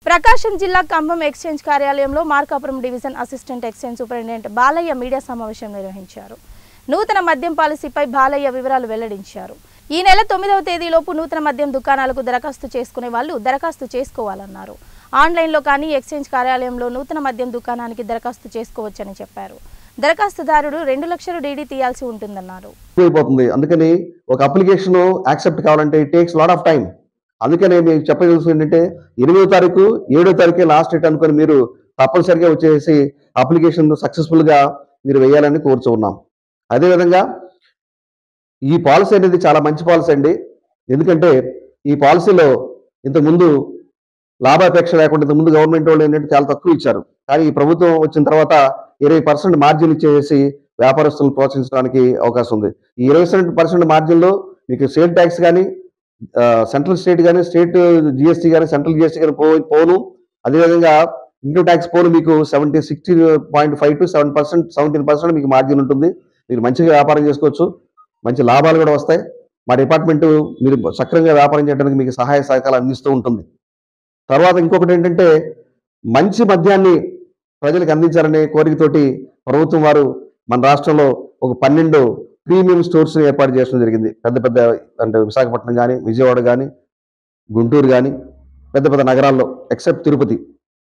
ప్రకాశం జిల్లా ఖమ్మం ఎక్స్చేంజ్ కార్యాలయంలో Markapuram division assistant exchange superintendent Balayya media సమావేశం నిర్వహించారు నూతన మద్యం పాలసీపై బాలయ్య వివరాలు వెల్లడించారు ఈ నెల తొమ్మిదవ తేదీలోపు నూతన మద్యం దుకాణాలకు దరఖాస్తు చేసుకునే వాళ్ళు దరఖాస్తు చేసుకోవాలన్నారు ఆన్లైన్లో కానీ ఎక్స్చేంజ్ కార్యాలయంలో నూతన మద్యం దుకాణానికి దరఖాస్తు చేసుకోవచ్చని చెప్పారు దరఖాస్తుదారుడు రెండు లక్షలు డీడీ తీయాల్సి ఉంటుందన్నారు అయిపోతుంది అందుకని ఒక అప్లికేషన్ యాక్సెప్ట్ కావాలంటే it takes lot of time అందుకనే మీకు చెప్పగలుగుతుంది ఏంటంటే ఎనిమిదో తారీఖు ఏడో తారీఖు లాస్ట్ డేట్ అనుకొని మీరు తప్పనిసరిగా వచ్చేసి అప్లికేషన్ సక్సెస్ఫుల్ గా మీరు వేయాలని కోరుచు ఉన్నాం అదేవిధంగా ఈ పాలసీ అనేది చాలా మంచి పాలసీ అండి ఎందుకంటే ఈ పాలసీలో ఇంతకుముందు లాభాపేక్ష లేకుండా ఇంతకుముందు గవర్నమెంట్ వాళ్ళు ఏంటంటే చాలా తక్కువ ఇచ్చారు కానీ ఈ ప్రభుత్వం వచ్చిన తర్వాత ఇరవై పర్సెంట్ మార్జిన్ ఇచ్చేసి వ్యాపారస్తులను ప్రోత్సహించడానికి అవకాశం ఉంది ఈ ఇరవై పర్సెంట్ మార్జిన్లో మీకు సేల్ ట్యాక్స్ కానీ సెంట్రల్ స్టేట్ కానీ స్టేట్ జిఎస్టీ కానీ సెంట్రల్ జిఎస్టీ కానీ పో పోను అదేవిధంగా ఇన్కమ్ ట్యాక్స్ పోను మీకు seventy sixty point five two seven percent seventeen percent మీకు మార్జిన్ ఉంటుంది మీరు మంచిగా వ్యాపారం చేసుకోవచ్చు మంచి లాభాలు కూడా వస్తాయి మా డిపార్ట్మెంట్ మీరు సక్రమంగా వ్యాపారం చేయడానికి మీకు సహాయ సహకారాలు అందిస్తూ ఉంటుంది తర్వాత ఇంకొకటి ఏంటంటే మంచి మద్యాన్ని ప్రజలకు అందించాలనే కోరికతోటి ప్రభుత్వం వారు మన రాష్ట్రంలో ఒక పన్నెండు ప్రీమియం స్టోర్స్ ఏర్పాటు చేయడం జరిగింది పెద్ద పెద్ద అంటే విశాఖపట్నం కానీ విజయవాడ కానీ గుంటూరు కానీ పెద్ద పెద్ద నగరాల్లో ఎక్సెప్ట్ తిరుపతి